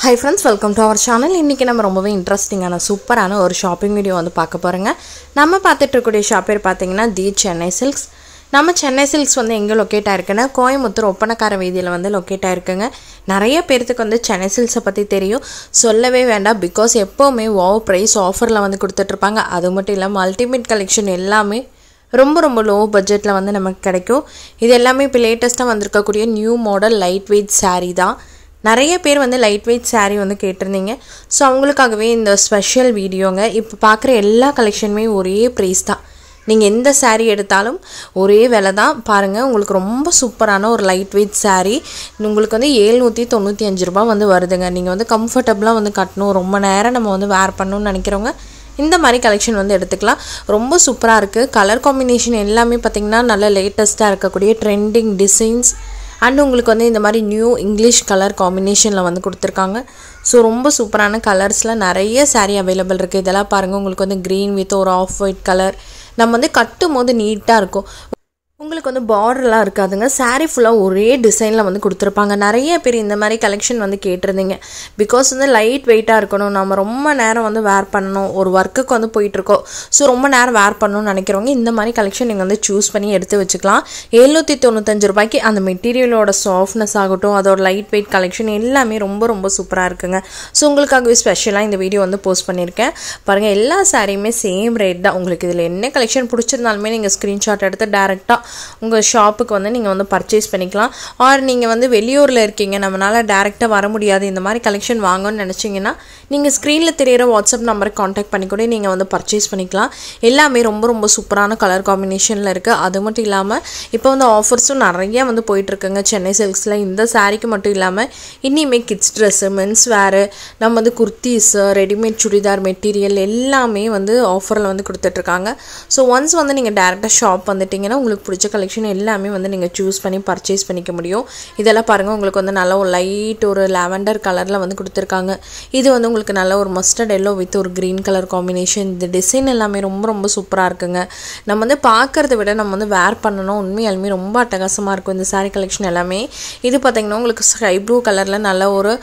high friends welcome to our channel இன்றைக்கி நம்ம ரொம்பவே இன்ட்ரெஸ்டிங்கான சூப்பரான ஒரு ஷாப்பிங் வீடியோ வந்து பார்க்க போகிறோங்க நம்ம பார்த்துட்டு இருக்கக்கூடிய ஷாப் பேர் பார்த்தீங்கன்னா தி சென்னை சில்க்ஸ் நம்ம சென்னை சில்க்ஸ் வந்து எங்கே லொக்கேட் ஆயிருக்குன்னா கோயம்புத்தூர் ஒப்பனக்கார வீதியில் வந்து லொக்கேட் ஆயிருக்குங்க நிறைய பேர்த்துக்கு வந்து சென்னை சில்க்ஸை பற்றி தெரியும் சொல்லவே வேண்டாம் பிகாஸ் எப்போவுமே வாவ் ப்ரைஸ் ஆஃபரில் வந்து கொடுத்துட்ருப்பாங்க அது மட்டும் இல்லாமல் அல்டிமேட் கலெக்ஷன் எல்லாமே ரொம்ப ரொம்ப லோ பட்ஜெட்டில் வந்து நமக்கு கிடைக்கும் இது எல்லாமே இப்போ லேட்டஸ்ட்டாக வந்திருக்கக்கூடிய new model light weight saree தான் நிறைய பேர் வந்து லைட் வெயிட் saree வந்து கேட்டிருந்தீங்க ஸோ அவங்களுக்காகவே இந்த ஸ்பெஷல் வீடியோங்க இப்போ பார்க்குற எல்லா கலெக்ஷனுமே ஒரே ப்ரைஸ் தான் நீங்கள் எந்த saree எடுத்தாலும் ஒரே விலை தான் பாருங்கள் உங்களுக்கு ரொம்ப சூப்பரான ஒரு லைட் வெயிட் saree உங்களுக்கு வந்து ஏழ்நூற்றி தொண்ணூற்றி அஞ்சு ரூபா வந்து வருதுங்க நீங்கள் வந்து கம்ஃபர்டபுளாக வந்து கட்டணும் ரொம்ப நேரம் நம்ம வந்து வேர் பண்ணணும்னு நினைக்கிறவங்க இந்த மாதிரி கலெக்ஷன் வந்து எடுத்துக்கலாம் ரொம்ப சூப்பராக இருக்குது கலர் காம்பினேஷன் எல்லாமே பார்த்திங்கன்னா நல்ல லேட்டஸ்ட்டாக இருக்கக்கூடிய ட்ரெண்டிங் டிசைன்ஸ் அண்ட் உங்களுக்கு வந்து இந்த மாதிரி நியூ இங்கிலீஷ் கலர் காம்பினேஷனில் வந்து கொடுத்துருக்காங்க ஸோ ரொம்ப சூப்பரான கலர்ஸில் நிறைய saree அவைலபிள் இருக்குது இதெல்லாம் பாருங்கள் உங்களுக்கு வந்து க்ரீன் வித் ஒரு ஆஃப் ஒயிட் கலர் நம்ம வந்து கட்டும் போது நீட்டாக இருக்கும் உங்களுக்கு வந்து பார்டர்லாம் இருக்காதுங்க saree ஃபுல்லாக ஒரே டிசைனில் வந்து கொடுத்துருப்பாங்க நிறைய பேர் இந்த மாதிரி கலெக்ஷன் வந்து கேட்டிருந்தீங்க பிகாஸ் வந்து லைட் வெயிட்டாக இருக்கணும் நம்ம ரொம்ப நேரம் வந்து வேர் பண்ணணும் ஒரு ஒர்க்குக்கு வந்து போயிட்டுருக்கோம் ஸோ ரொம்ப நேரம் வேர் பண்ணணும்னு நினைக்கிறவங்க இந்த மாதிரி கலெக்ஷன் நீங்கள் வந்து சூஸ் பண்ணி எடுத்து வச்சுக்கலாம் எழுநூற்றி தொண்ணூத்தஞ்சு ரூபாய்க்கு அந்த மெட்டீரியலோட சாஃப்ட்னஸ் ஆகட்டும் அதோட லைட் வெயிட் கலெக்ஷன் எல்லாமே ரொம்ப ரொம்ப சூப்பராக இருக்குங்க ஸோ உங்களுக்காகவே ஸ்பெஷலாக இந்த வீடியோ வந்து போஸ்ட் பண்ணியிருக்கேன் பாருங்கள் எல்லா சாரியுமே சேம் ரேட் தான் உங்களுக்கு இதில் என்ன கலெக்ஷன் பிடிச்சிருந்தாலுமே நீங்கள் ஸ்க்ரீன்ஷாட் எடுத்து டேரெக்டாக உங்கள் ஷாப்புக்கு வந்து நீங்கள் வந்து பர்ச்சேஸ் பண்ணிக்கலாம் ஆர் நீங்கள் வந்து வெளியூரில் இருக்கீங்க நம்மளால் டேரெக்டாக வர முடியாது இந்த மாதிரி கலெக்ஷன் வாங்கணும்னு நினச்சிங்கன்னா நீங்கள் ஸ்க்ரீனில் தெரியிற வாட்ஸ்அப் நம்பருக்கு காண்டாக்ட் பண்ணி கூட நீங்கள் வந்து பர்ச்சேஸ் பண்ணிக்கலாம் எல்லாமே ரொம்ப ரொம்ப சூப்பரான கலர் காம்பினேஷனில் இருக்குது அது மட்டும் இல்லாமல் இப்போ வந்து ஆஃபர்ஸும் நிறைய வந்து போயிட்டுருக்குங்க சென்னை சில்க்ஸில் இந்த சாரீக்கு மட்டும் இல்லாமல் இனிமேல் கிட்ஸ் ட்ரெஸ்ஸு மென்ஸ் வேரு நம்ம வந்து குர்த்திஸ் ரெடிமேட் சுடிதார் மெட்டீரியல் எல்லாமே வந்து ஆஃபரில் வந்து கொடுத்துட்ருக்காங்க ஸோ ஒன்ஸ் வந்து நீங்கள் டேரெக்டாக ஷாப் வந்துட்டிங்கன்னா உங்களுக்கு பிடிச்ச கலெக்ஷன் எல்லாமே வந்து நீங்கள் சூஸ் பண்ணி பர்ச்சேஸ் பண்ணிக்க முடியும் இதெல்லாம் பாருங்கள் உங்களுக்கு வந்து நல்ல ஒரு லைட் ஒரு லாவெண்டர் கலரில் வந்து கொடுத்துருக்காங்க இது வந்து உங்களுக்கு நல்ல ஒரு மஸ்டர்ட் எல்லோ வித் ஒரு க்ரீன் கலர் காம்பினேஷன் இந்த டிசைன் எல்லாமே ரொம்ப ரொம்ப சூப்பராக இருக்குங்க நம்ம வந்து பார்க்குறத விட நம்ம வந்து வேர் பண்ணணும் உண்மையாலுமே ரொம்ப அட்டகாசமாக இருக்கும் இந்த saree கலெக்ஷன் எல்லாமே இது பார்த்திங்கன்னா உங்களுக்கு ஸ்கை ப்ளூ கலரில் நல்ல ஒரு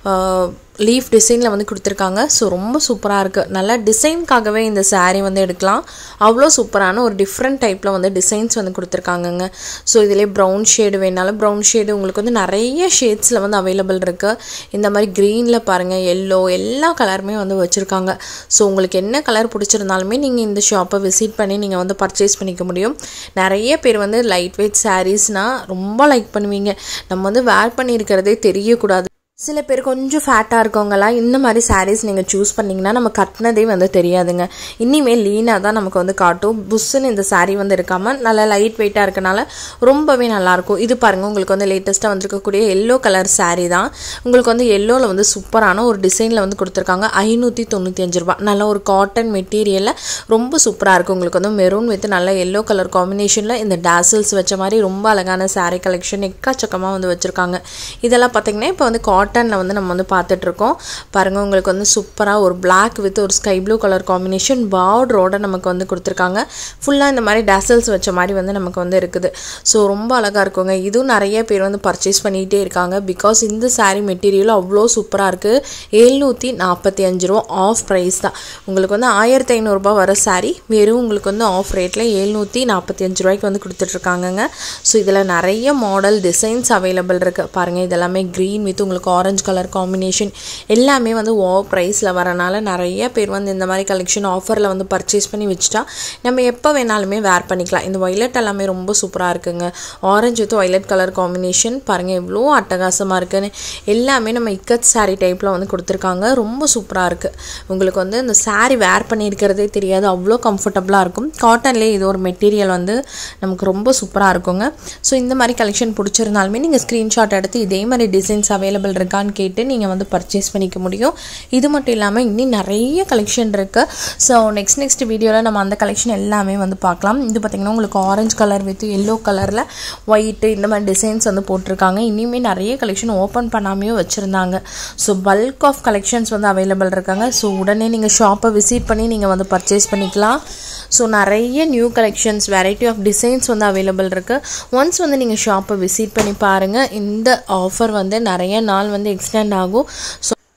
லீஃப் டிசைனில் வந்து கொடுத்துருக்காங்க ஸோ ரொம்ப சூப்பராக இருக்குது நல்லா டிசைனுக்காகவே இந்த saree வந்து எடுக்கலாம் அவ்வளோ சூப்பரான ஒரு டிஃப்ரெண்ட் டைப்பில் வந்து டிசைன்ஸ் வந்து கொடுத்துருக்காங்கங்க ஸோ இதிலே ப்ரௌன் ஷேடு வேணாலும் ப்ரௌன் ஷேடு உங்களுக்கு வந்து நிறைய ஷேட்ஸில் வந்து அவைலபிள் இருக்குது இந்த மாதிரி க்ரீனில் பாருங்கள் எல்லோ எல்லா கலருமே வந்து வச்சுருக்காங்க ஸோ உங்களுக்கு என்ன கலர் பிடிச்சிருந்தாலுமே நீங்கள் இந்த ஷாப்பை விசிட் பண்ணி நீங்கள் வந்து பர்ச்சேஸ் பண்ணிக்க முடியும் நிறைய பேர் வந்து லைட் வெயிட் சாரீஸ்னால் ரொம்ப லைக் பண்ணுவீங்க நம்ம வந்து வேர் பண்ணியிருக்கிறதே தெரியக்கூடாது சில பேர் கொஞ்சம் ஃபேட்டாக இருக்கவங்கலாம் இந்த மாதிரி சாரீஸ் நீங்கள் சூஸ் பண்ணிங்கன்னா நம்ம கட்டினதே வந்து தெரியாதுங்க இனிமேல் லீனாக தான் நமக்கு வந்து காட்டும் புஷ்ஷுன்னு இந்த saree வந்து இருக்காமல் நல்லா லைட் வெயிட்டாக இருக்கனால ரொம்பவே நல்லாயிருக்கும் இது பாருங்கள் உங்களுக்கு வந்து லேட்டஸ்ட்டாக வந்திருக்கக்கூடிய எல்லோ கலர் saree தான் உங்களுக்கு வந்து எல்லோவில் வந்து சூப்பரான ஒரு டிசைனில் வந்து கொடுத்துருக்காங்க ஐநூற்றி தொண்ணூற்றி அஞ்சு ரூபா நல்ல ஒரு காட்டன் மெட்டீரியலில் ரொம்ப சூப்பராக இருக்கும் உங்களுக்கு வந்து மெரூன் வித் நல்ல எல்லோ கலர் காம்பினேஷனில் இந்த டேசல்ஸ் வச்ச மாதிரி ரொம்ப அழகான saree கலெக்ஷன் எக்கச்சக்கமாக வந்து வச்சுருக்காங்க இதெல்லாம் பார்த்தீங்கன்னா இப்போ வந்து காட்டனில் வந்து நம்ம வந்து பார்த்துட்ருக்கோம் பாருங்கள் உங்களுக்கு வந்து சூப்பராக ஒரு பிளாக் வித் ஒரு ஸ்கை ப்ளூ கலர் காம்பினேஷன் பார்டரோட நமக்கு வந்து கொடுத்துருக்காங்க ஃபுல்லாக இந்த மாதிரி டேசல்ஸ் வச்ச மாதிரி வந்து நமக்கு வந்து இருக்குது ஸோ ரொம்ப அழகாக இருக்குங்க இதுவும் நிறைய பேர் வந்து பர்ச்சேஸ் பண்ணிகிட்டே இருக்காங்க பிகாஸ் இந்த saree மெட்டீரியலும் அவ்வளோ சூப்பராக இருக்குது எழுநூற்றி நாற்பத்தி அஞ்சு ரூபா ஆஃப் ப்ரைஸ் தான் உங்களுக்கு வந்து ஆயிரத்தி ஐநூறுரூபா வர saree வெறும் உங்களுக்கு வந்து ஆஃப் ரேட்டில் எழுநூற்றி நாற்பத்தி அஞ்சு ரூபாய்க்கு வந்து கொடுத்துட்ருக்காங்கங்க ஸோ இதில் நிறைய மாடல் டிசைன்ஸ் அவைலபிள் இருக்குது பாருங்கள் இதெல்லாமே க்ரீன் வித் உங்களுக்கு ஆரஞ்சு கலர் காம்பினேஷன் எல்லாமே வந்து ஓ ப்ரைஸில் வரனால நிறைய பேர் வந்து இந்த மாதிரி கலெக்ஷன் ஆஃபரில் வந்து பர்ச்சேஸ் பண்ணி வச்சுட்டா நம்ம எப்போ வேணாலுமே வேர் பண்ணிக்கலாம் இந்த ஒய்லட் எல்லாமே ரொம்ப சூப்பராக இருக்குங்க orange with violet colour combination பாருங்கள் எவ்வளோ அட்டகாசமாக இருக்குன்னு எல்லாமே நம்ம இக்கத் saree டைப்பில் வந்து கொடுத்துருக்காங்க ரொம்ப சூப்பராக இருக்குது உங்களுக்கு வந்து இந்த saree வேர் பண்ணியிருக்கிறதே தெரியாது அவ்வளோ கம்ஃபர்டபுளாக இருக்கும் காட்டன்லேயே இது ஒரு மெட்டீரியல் வந்து நமக்கு ரொம்ப சூப்பராக இருக்குங்க ஸோ இந்த மாதிரி கலெக்ஷன் பிடிச்சிருந்தாலுமே நீங்கள் ஸ்க்ரீன்ஷாட் எடுத்து இதே மாதிரி டிசைன்ஸ் அவைலபிள் இருக்கான்னு கேட்டு நீங்கள் வந்து பர்ச்சேஸ் பண்ணிக்க முடியும் இது மட்டும் இல்லாமல் இன்னும் நிறைய கலெக்ஷன் இருக்குது ஸோ நெக்ஸ்ட் நெக்ஸ்ட் வீடியோவில் நம்ம அந்த கலெக்ஷன் எல்லாமே வந்து பார்க்கலாம் இது பார்த்திங்கன்னா உங்களுக்கு ஆரஞ்சு கலர் வித் எல்லோ கலரில் ஒயிட்டு இந்த மாதிரி டிசைன்ஸ் வந்து போட்டிருக்காங்க இனிமேல் நிறைய கலெக்ஷன் ஓப்பன் பண்ணாமையும் வச்சுருந்தாங்க ஸோ பல்க் ஆஃப் கலெக்ஷன்ஸ் வந்து அவைலபிள் இருக்காங்க ஸோ உடனே நீங்கள் ஷாப்பை விசிட் பண்ணி நீங்கள் வந்து பர்ச்சேஸ் பண்ணிக்கலாம் ஸோ நிறைய new collections variety of designs வந்து அவைலபிள் இருக்குது ஒன்ஸ் வந்து நீங்கள் ஷாப்பை விசிட் பண்ணி பாருங்கள் இந்த ஆஃபர் வந்து நிறைய நாள் வந்து எக்ஸ்டெண்ட் ஆகும் ஸோ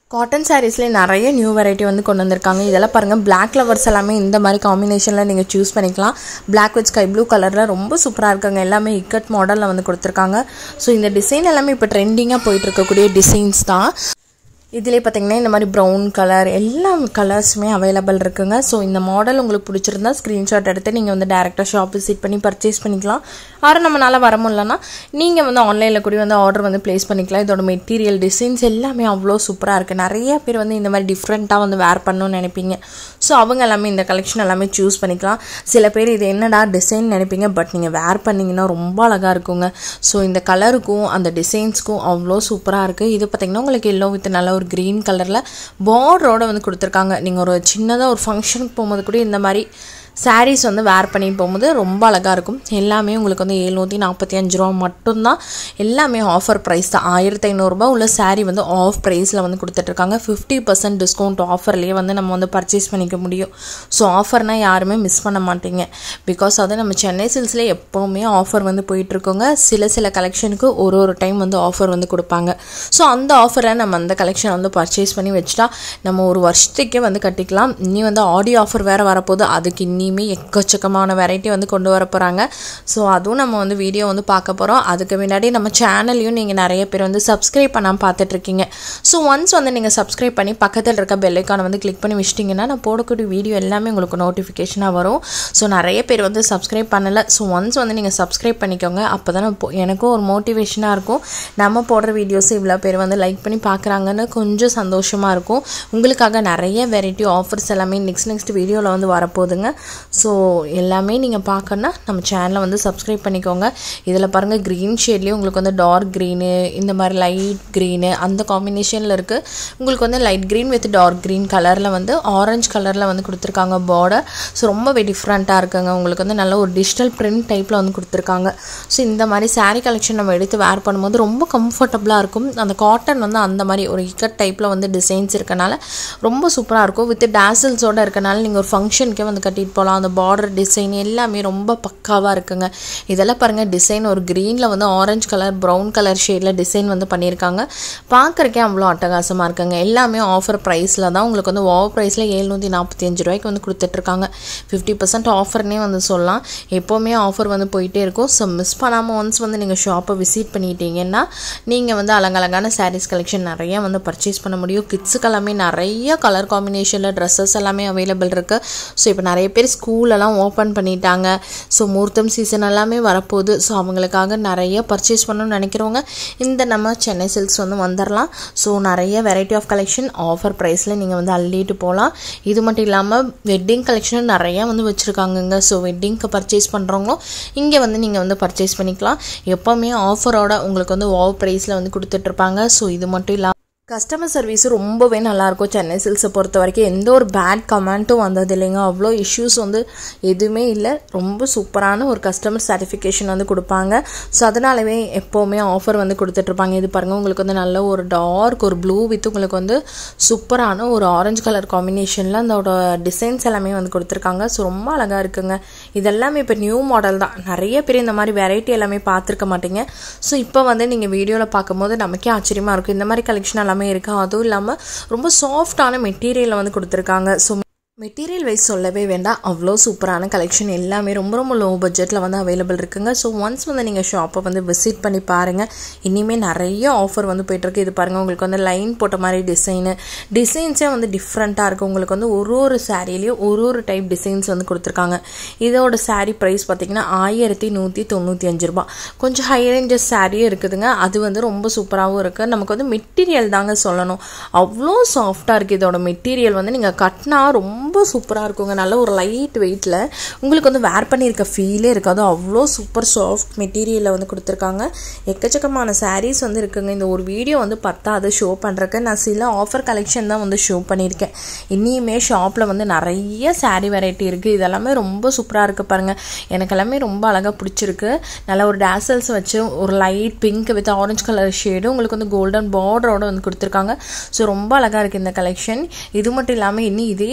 காட்டன் சாரீஸ்லேயே நிறைய நியூ வெரைட்டி வந்து கொண்டு வந்திருக்காங்க இதெல்லாம் பாருங்கள் பிளாக் ஃப்ளவர்ஸ் எல்லாமே இந்த மாதிரி காம்பினேஷனில் நீங்கள் சூஸ் பண்ணிக்கலாம் பிளாக் வித் ஸ்கை ப்ளூ கலரில் ரொம்ப சூப்பராக இருக்காங்க எல்லாமே இக்கட் மாடலில் வந்து கொடுத்துருக்காங்க ஸோ இந்த டிசைன் எல்லாமே இப்போ ட்ரெண்டிங்காக போயிட்டு இருக்கக்கூடிய டிசைன்ஸ் தான் இதிலே பார்த்தீங்கன்னா இந்த மாதிரி ப்ரௌன் கலர் எல்லா கலர்ஸுமே அவைலபிள் இருக்குங்க ஸோ இந்த மாடல் உங்களுக்கு பிடிச்சிருந்தா ஸ்க்ரீன்ஷாட் எடுத்து நீங்கள் வந்து டேரெக்டாக ஷாப் விசிட் பண்ணி பர்ச்சேஸ் பண்ணிக்கலாம் ஆறு நம்மளால் வர முடியலன்னா நீங்கள் வந்து ஆன்லைனில் கூட வந்து ஆர்டர் வந்து ப்ளேஸ் பண்ணிக்கலாம் இதோட மெட்டீரியல் டிசைன்ஸ் எல்லாமே அவ்வளோ சூப்பராக இருக்குது நிறைய பேர் வந்து இந்த மாதிரி டிஃப்ரெண்ட்டாக வந்து வேர் பண்ணணும்னு நினைப்பீங்க ஸோ அவங்க எல்லாமே இந்த கலெக்ஷன் எல்லாமே சூஸ் பண்ணிக்கலாம் சில பேர் இது என்னடா டிசைன் நினைப்பீங்க பட் நீங்கள் வேர் பண்ணிங்கன்னா ரொம்ப அழகாக இருக்குங்க ஸோ இந்த கலருக்கும் அந்த டிசைன்ஸ்க்கும் அவ்வளோ சூப்பராக இருக்குது இது பார்த்திங்கன்னா உங்களுக்கு எல்லோ வித் நல்ல ஒரு க்ரீன் கலரில் பார்டரோட வந்து கொடுத்துருக்காங்க நீங்கள் ஒரு சின்னதாக ஒரு ஃபங்க்ஷனுக்கு போகும்போது கூட இந்த மாதிரி சாரீஸ் வந்து வேர் பண்ணி போகும்போது ரொம்ப அழகாக இருக்கும் எல்லாமே உங்களுக்கு வந்து எழுநூற்றி நாற்பத்தி அஞ்சு ரூபா மட்டும்தான் எல்லாமே ஆஃபர் ப்ரைஸ் தான் ஆயிரத்தி ஐநூறுரூபா உள்ள சாரீ வந்து ஆஃப் ப்ரைஸில் வந்து கொடுத்துட்ருக்காங்க ஃபிஃப்டி பர்சன்ட் டிஸ்கவுண்ட் ஆஃபர்லேயே வந்து நம்ம வந்து பர்ச்சேஸ் பண்ணிக்க முடியும் ஸோ ஆஃபர்னால் யாருமே மிஸ் பண்ண மாட்டீங்க பிகாஸ் அது நம்ம சென்னை சில்ஸ்லேயே எப்போவுமே ஆஃபர் வந்து போயிட்டுருக்கோங்க சில சில கலெக்ஷனுக்கு ஒரு ஒரு டைம் வந்து ஆஃபர் வந்து கொடுப்பாங்க ஸோ அந்த ஆஃபரில் நம்ம அந்த கலெக்ஷன் வந்து பர்ச்சேஸ் பண்ணி வச்சுட்டா நம்ம ஒரு வருஷத்துக்கே வந்து கட்டிக்கலாம் இனி வந்து ஆடியோ ஆஃபர் வேறு வரப்போகுது அதுக்கு இன்னி இனிமே எக்கச்சக்கமான வெரைட்டி வந்து கொண்டு வர போகிறாங்க ஸோ அதுவும் நம்ம வந்து வீடியோ வந்து பார்க்க போகிறோம் அதுக்கு முன்னாடி நம்ம சேனல்லையும் நீங்கள் நிறைய பேர் வந்து சப்ஸ்கிரைப் பண்ணாமல் பார்த்துட்ருக்கீங்க ஸோ ஒன்ஸ் வந்து நீங்கள் சப்ஸ்கிரைப் பண்ணி பக்கத்தில் இருக்க பெல்லைக்கான வந்து கிளிக் பண்ணி வச்சிட்டிங்கன்னா நான் போடக்கூடிய வீடியோ எல்லாமே உங்களுக்கு நோட்டிஃபிகேஷனாக வரும் ஸோ நிறைய பேர் வந்து சப்ஸ்கிரைப் பண்ணலை ஸோ ஒன்ஸ் வந்து நீங்கள் சப்ஸ்கிரைப் பண்ணிக்கோங்க அப்போ தான் எனக்கும் ஒரு மோட்டிவேஷனாக இருக்கும் நம்ம போடுற வீடியோஸ் இவ்வளோ பேர் வந்து லைக் பண்ணி பார்க்குறாங்கன்னு கொஞ்சம் சந்தோஷமாக இருக்கும் உங்களுக்காக நிறைய வெரைட்டி ஆஃபர்ஸ் எல்லாமே நெக்ஸ்ட் நெக்ஸ்ட் வீடியோவில் வந்து வரப்போகுதுங்க ஸோ எல்லாமே நீங்கள் பார்க்கணுன்னா நம்ம சேனலை வந்து சப்ஸ்கிரைப் பண்ணிக்கோங்க இதில் பாருங்கள் க்ரீன் ஷேட்லேயும் உங்களுக்கு வந்து டார்க் க்ரீனு இந்த மாதிரி லைட் க்ரீனு அந்த காம்பினேஷனில் இருக்குது உங்களுக்கு வந்து light green with dark green கலரில் வந்து ஆரஞ்சு கலரில் வந்து கொடுத்துருக்காங்க பார்டர் ஸோ ரொம்பவே டிஃப்ரெண்ட்டாக இருக்குங்க உங்களுக்கு வந்து நல்ல ஒரு டிஜிட்டல் பிரிண்ட் டைப்பில் வந்து கொடுத்துருக்காங்க ஸோ இந்த மாதிரி சாரீ கலெக்ஷன் நம்ம எடுத்து வேர் பண்ணும்போது ரொம்ப கம்ஃபர்டபுளாக இருக்கும் அந்த காட்டன் வந்து அந்த மாதிரி ஒரு இக்கட் டைப்பில் வந்து டிசைன்ஸ் இருக்கனால ரொம்ப சூப்பராக இருக்கும் வித் டேசல்ஸோடு இருக்கனால நீங்கள் ஒரு ஃபங்க்ஷனுக்கே வந்து கட்டிட்டு போகலாம் அந்த பார்டர் டிசைன் எல்லாமே ரொம்ப பக்காவாக இருக்குங்க இதெல்லாம் பாருங்கள் டிசைன் ஒரு க்ரீனில் வந்து ஆரஞ்சு கலர் ப்ரௌன் கலர் ஷேடில் டிசைன் வந்து பண்ணியிருக்காங்க பார்க்குறக்கே அவ்வளோ அட்டகாசமாக இருக்குங்க எல்லாமே ஆஃபர் ப்ரைஸில் தான் உங்களுக்கு வந்து ஓவர் ப்ரைஸில் எழுநூற்றி நாற்பத்தி அஞ்சு ரூபாய்க்கு வந்து கொடுத்துட்ருக்காங்க ஃபிஃப்டி பர்சன்ட் ஆஃபர்னே வந்து சொல்லலாம் எப்போவுமே ஆஃபர் வந்து போயிட்டே இருக்கும் ஸோ மிஸ் பண்ணாமல் ஒன்ஸ் வந்து நீங்கள் ஷாப்பை விசிட் பண்ணிட்டீங்கன்னா நீங்கள் வந்து அழகழகான சாரீஸ் கலெக்ஷன் நிறைய வந்து பர்ச்சேஸ் பண்ண முடியும் கிட்ஸுக்கு எல்லாமே நிறைய கலர் காம்பினேஷனில் ட்ரெஸ்ஸஸ் எல்லாமே அவைலபிள் இருக்குது ஸோ இப்போ நிறைய பேர் ஸ்கூலெல்லாம் ஓப்பன் பண்ணிட்டாங்க ஸோ முகூர்த்தம் சீசன் எல்லாமே வரப்போகுது ஸோ அவங்களுக்காக நிறைய பர்ச்சேஸ் பண்ணணும்னு நினைக்கிறவங்க இந்த நம்ம சென்னை சில்க்ஸ் வந்து வந்துடலாம் ஸோ நிறைய வெரைட்டி ஆஃப் கலெக்ஷன் ஆஃபர் ப்ரைஸில் நீங்கள் வந்து அள்ளிட்டு போகலாம் இது மட்டும் இல்லாமல் வெட்டிங் கலெக்ஷனும் நிறையா வந்து வச்சுருக்காங்கங்க ஸோ வெட்டிங்க்கு பர்ச்சேஸ் பண்ணுறவங்களும் இங்கே வந்து நீங்கள் வந்து பர்ச்சேஸ் பண்ணிக்கலாம் எப்போவுமே ஆஃபரோட உங்களுக்கு வந்து ஓவர் ப்ரைஸில் வந்து கொடுத்துட்ருப்பாங்க ஸோ இது மட்டும் இல்லாமல் கஸ்டமர் சர்வீஸ் ரொம்பவே நல்லாயிருக்கும் சென்னை சில்ஸை பொறுத்த வரைக்கும் எந்த ஒரு பேட் கமெண்ட்டும் வந்தது இல்லைங்க அவ்வளோ இஷ்யூஸ் வந்து எதுவுமே இல்லை ரொம்ப சூப்பரான ஒரு கஸ்டமர் சாட்டிஃபிகேஷன் வந்து கொடுப்பாங்க ஸோ அதனாலவே எப்போவுமே ஆஃபர் வந்து கொடுத்துட்ருப்பாங்க இது பாருங்கள் உங்களுக்கு வந்து நல்ல ஒரு டார்க் ஒரு ப்ளூ வித் உங்களுக்கு வந்து சூப்பரான ஒரு ஆரஞ்சு கலர் காம்பினேஷனில் அதோட டிசைன்ஸ் எல்லாமே வந்து கொடுத்துருக்காங்க ஸோ ரொம்ப அழகாக இருக்குங்க இதெல்லாமே இப்போ நியூ மாடல் தான் நிறைய பேர் இந்த மாதிரி வெரைட்டி எல்லாமே பார்த்துருக்க மாட்டீங்க ஸோ இப்போ வந்து நீங்கள் வீடியோவில் பார்க்கும்போது நமக்கே ஆச்சரியமாக இருக்கும் இந்த மாதிரி கலெக்ஷன் எல்லாமே இருக்குது அதுவும் இல்லாமல் ரொம்ப சாஃப்டான மெட்டீரியலை வந்து கொடுத்துருக்காங்க ஸோ மெட்டீரியல் வைஸ் சொல்லவே வேண்டாம் அவ்வளோ சூப்பரான கலெக்ஷன் எல்லாமே ரொம்ப ரொம்ப லோ பட்ஜெட்டில் வந்து அவைலபிள் இருக்குங்க ஸோ ஒன்ஸ் வந்து நீங்கள் ஷாப்பை வந்து விசிட் பண்ணி பாருங்கள் இனிமேல் நிறைய ஆஃபர் வந்து போயிட்டுருக்கு இது பாருங்கள் உங்களுக்கு வந்து லைன் போட்ட மாதிரி டிசைனு டிசைன்ஸே வந்து டிஃப்ரெண்ட்டாக இருக்குது உங்களுக்கு வந்து ஒரு ஒரு சாரீலையும் ஒரு ஒரு டைப் டிசைன்ஸ் வந்து கொடுத்துருக்காங்க இதோட சாரீ ப்ரைஸ் பார்த்திங்கன்னா ஆயிரத்தி நூற்றி தொண்ணூற்றி அஞ்சு ரூபா கொஞ்சம் ஹை ரேஞ்சஸ் சாரியும் இருக்குதுங்க அது வந்து ரொம்ப சூப்பராகவும் இருக்குது நமக்கு வந்து மெட்டீரியல் தாங்க சொல்லணும் அவ்வளோ சாஃப்டாக இருக்குது இதோட மெட்டீரியல் வந்து நீங்கள் கட்டினா ரொம்ப ரொம்ப சூப்பராக இருக்குங்க நல்ல ஒரு லைட் வெயிட்டில் உங்களுக்கு வந்து வேர் பண்ணியிருக்க ஃபீலே இருக்காது அவ்வளோ சூப்பர் சாஃப்ட் மெட்டீரியலில் வந்து கொடுத்துருக்காங்க எக்கச்சக்கமான சாரீஸ் வந்து இருக்குங்க இந்த ஒரு வீடியோ வந்து பத்தாது ஷோ பண்ணுறக்கு நான் சில ஆஃபர் கலெக்ஷன் தான் வந்து ஷோ பண்ணியிருக்கேன் இனியுமே ஷாப்பில் வந்து நிறைய சாரீ வெரைட்டி இருக்குது இதெல்லாமே ரொம்ப சூப்பராக இருக்குது பாருங்கள் எனக்கு எல்லாமே ரொம்ப அழகாக பிடிச்சிருக்கு நல்ல ஒரு டேசல்ஸ் வச்சு ஒரு light pink with orange colour shade உங்களுக்கு வந்து கோல்டன் பார்டரோட வந்து கொடுத்துருக்காங்க ஸோ ரொம்ப அழகாக இருக்குது இந்த கலெக்ஷன் இது மட்டும் இல்லாமல் இன்னும் இதே ஷேடில்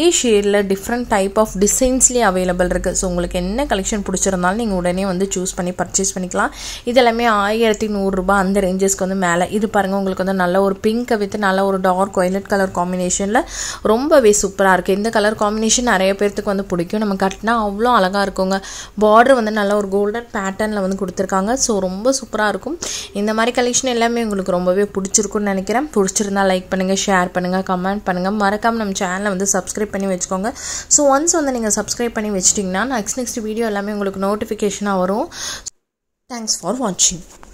மெட்டீரியலில் டிஃப்ரெண்ட் டைப் ஆஃப் டிசைன்ஸ்லேயே அவைலபிள் இருக்குது ஸோ உங்களுக்கு என்ன கலெக்ஷன் பிடிச்சிருந்தாலும் நீங்கள் உடனே வந்து சூஸ் பண்ணி பர்ச்சேஸ் பண்ணிக்கலாம் இது எல்லாமே ஆயிரத்தி நூறுரூபா அந்த ரேஞ்சஸ்க்கு வந்து மேலே இது பாருங்கள் உங்களுக்கு வந்து நல்ல ஒரு பிங்க்கை வித் நல்ல ஒரு டார்க் ஒயலட் கலர் காம்பினேஷனில் ரொம்பவே சூப்பராக இருக்குது இந்த கலர் காம்பினேஷன் நிறைய பேர்த்துக்கு வந்து பிடிக்கும் நம்ம கட்டினா அவ்வளோ அழகாக இருக்குங்க பார்டர் வந்து நல்ல ஒரு கோல்டன் பேட்டர்னில் வந்து கொடுத்துருக்காங்க ஸோ ரொம்ப சூப்பராக இருக்கும் இந்த மாதிரி கலெக்ஷன் எல்லாமே உங்களுக்கு ரொம்பவே பிடிச்சிருக்குன்னு நினைக்கிறேன் பிடிச்சிருந்தா லைக் பண்ணுங்கள் ஷேர் பண்ணுங்கள் கமெண்ட் பண்ணுங்கள் மறக்காமல் நம்ம சேனலை வந்து சப்ஸ்கிரைப் பண்ணி வச்சுக்கோங்க ஸோ ஒன்ஸ் வந்து நீங்கள் சப்ஸ்கிரைப் பண்ணி வச்சிட்டிங்கன்னா நெக்ஸ்ட் நெக்ஸ்ட் வீடியோ எல்லாமே உங்களுக்கு நோட்டிஃபிகேஷனாக வரும் தேங்க்ஸ் ஃபார் வாட்சிங்